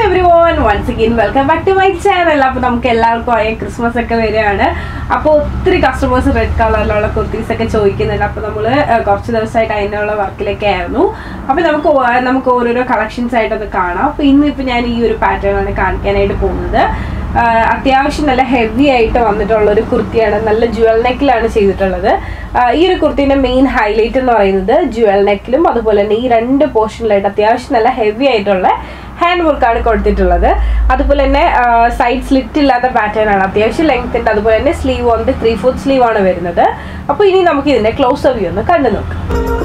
every everyone once again welcome back to my channel അപ്പോൾ നമുക്ക് എല്ലാവർക്കും അറിയാം ക്രിസ്മസ് ഒക്കെ വരികയാണ് അപ്പോൾ ഒത്തിരി കസ്റ്റമേഴ്സ് റെഡ് കളറിലുള്ള കുർത്തീസ് ഒക്കെ ചോദിക്കുന്നുണ്ട് അപ്പോൾ നമ്മൾ കുറച്ച് ദിവസമായിട്ട് അതിനുള്ള വർക്കിലൊക്കെ ആയിരുന്നു അപ്പോൾ നമുക്ക് ഓ- നമുക്ക് ഓരോരോ കളക്ഷൻസ് ആയിട്ടൊന്ന് കാണാം അപ്പോൾ ഇന്ന് ഇപ്പോൾ ഞാൻ ഈ ഒരു പാറ്റേൺ ആണ് കാണിക്കാനായിട്ട് പോകുന്നത് ആ, അത്യാവശ്യം നല്ല ഹെവി ആയിട്ട് വന്നിട്ടുള്ള ഒരു കുർത്തിയാണ് നല്ല ജുവൽ നെക്കിലാണ് ചെയ്തിട്ടുള്ളത് ആ, ഈ ഒരു കുർത്തിന്റെ മെയിൻ ഹൈലൈറ്റ് എന്ന് പറയുന്നത് ജുവൽ നെക്കിലും അതുപോലെ തന്നെ ഈ രണ്ട് പോർഷനിലായിട്ട് അത്യാവശ്യം നല്ല ഹെവി ആയിട്ടുള്ള ഹാൻഡ് വർക്കാണ് കൊടുത്തിട്ടുള്ളത് അതുപോലെ തന്നെ സൈഡ് സ്ലിറ്റ് ഇല്ലാത്ത പാറ്റേൺ ആണ് അത്യാവശ്യം ലെങ്ത് ഉണ്ട് അതുപോലെ തന്നെ സ്ലീവ് വന്നിട്ട് ത്രീ ഫോർത്ത് സ്ലീവ് ആണ് വരുന്നത് അപ്പോൾ ഇനി നമുക്ക് ഇതിന്റെ ക്ലോസ് വ്യൂ ഒന്ന് കണ്ടു നോക്കാം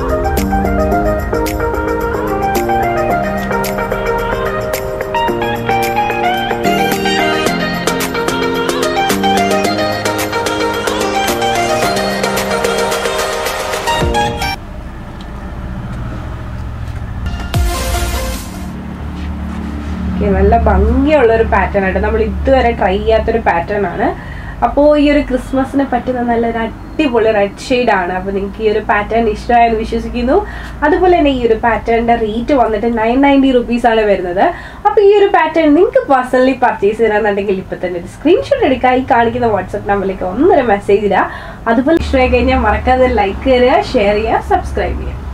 ഓക്കെ നല്ല ഭംഗിയുള്ള ഒരു പാറ്റേൺ ആയിട്ട് നമ്മൾ ഇതുവരെ ട്രൈ ചെയ്യാത്തൊരു പാറ്റേൺ ആണ് അപ്പോൾ ഈ ഒരു ക്രിസ്മസിന് പറ്റുന്ന നല്ലൊരു അടിപൊളി റെഡ് ഷെയ്ഡ് ആണ് അപ്പോൾ നിങ്ങൾക്ക് ഈ ഒരു പാറ്റേൺ ഇഷ്ടമായെന്ന് വിശ്വസിക്കുന്നു അതുപോലെ തന്നെ ഈ ഒരു പാറ്റേണിന്റെ റേറ്റ് വന്നിട്ട് നയൻ നയൻറ്റി റുപ്പീസ് ആണ് വരുന്നത് അപ്പോൾ ഈ ഒരു പാറ്റേൺ നിങ്ങൾക്ക് പേഴ്സണലി പർച്ചേസ് ചെയ്യണമെന്നുണ്ടെങ്കിൽ ഇപ്പം തന്നെ ഒരു സ്ക്രീൻഷോട്ട് എടുക്കുക ഈ കാണിക്കുന്ന വാട്സപ്പ് നമ്പറിലേക്ക് ഒന്നര മെസ്സേജ് ഇടുക അതുപോലെ ഇഷ്ടമായി കഴിഞ്ഞാൽ മറക്കാതെ ലൈക്ക് തരിക ഷെയർ ചെയ്യുക സബ്സ്ക്രൈബ് ചെയ്യുക